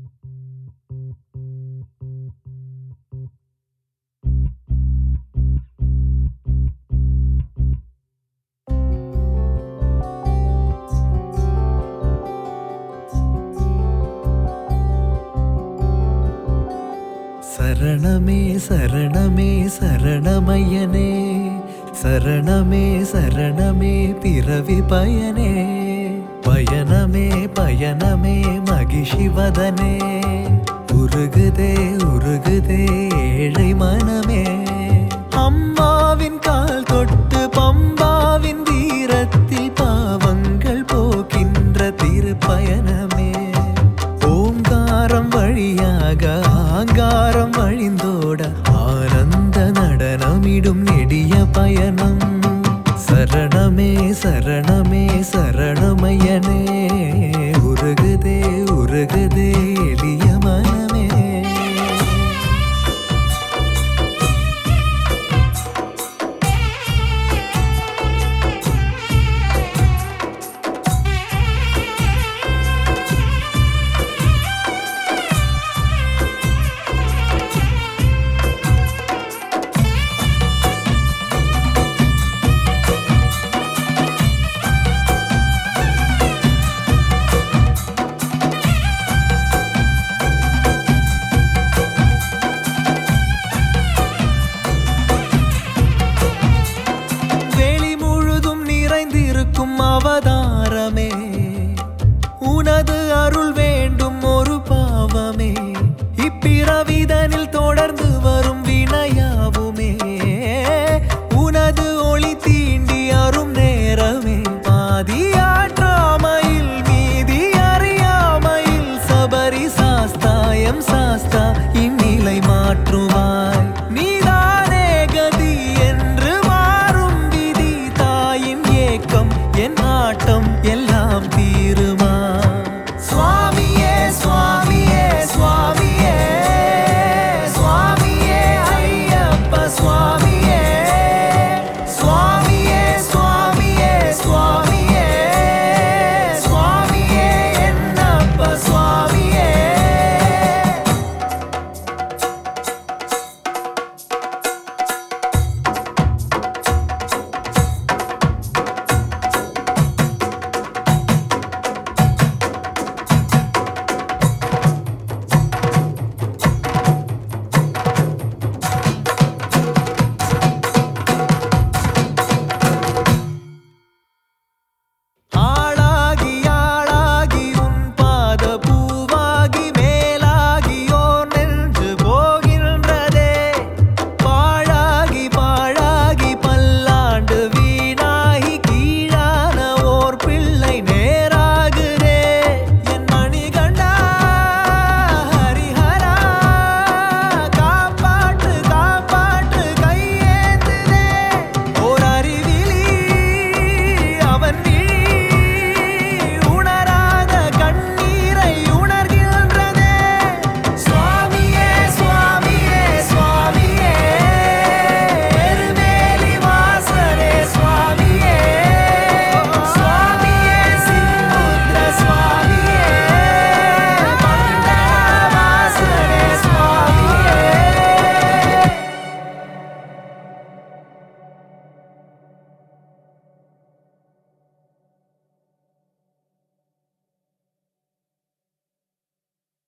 சரணமே சரணமே சரணமையனே சரணமே சரணமே பிறவி பயனே பயணமே பயணமே மகிஷிவதனே உருகுதே உருகுதே ஏழை மனமே அம்மாவின் கால் தொட்டு பம்பாவின் தீரத்தில் பாவங்கள் போக்கின்ற திருப்பயணமே ஓங்காரம் வழியாக ஆங்காரம் வழிந்தோட ஆனந்த நடனமிடும் நெடிய பயணம் சரணமே சரணமே சரணமயனே உருகுதே உருகுதே எளிய மனமே வெளி முழுதும் நிறைந்திருக்கும் அவதாரமே உனது அருள் வேண்டும் ஒரு பாவமே இப்பிறவிதனில் தொடர்ந்து வரும் வினையாவுமே உனது ஒளி தீண்டி அரும் நேரமே பாதியாற்றாமையில் மீதி அறியாமையில் சபரி சாஸ்தாயம் சாஸ்தா இந்நிலை மாற்றுவா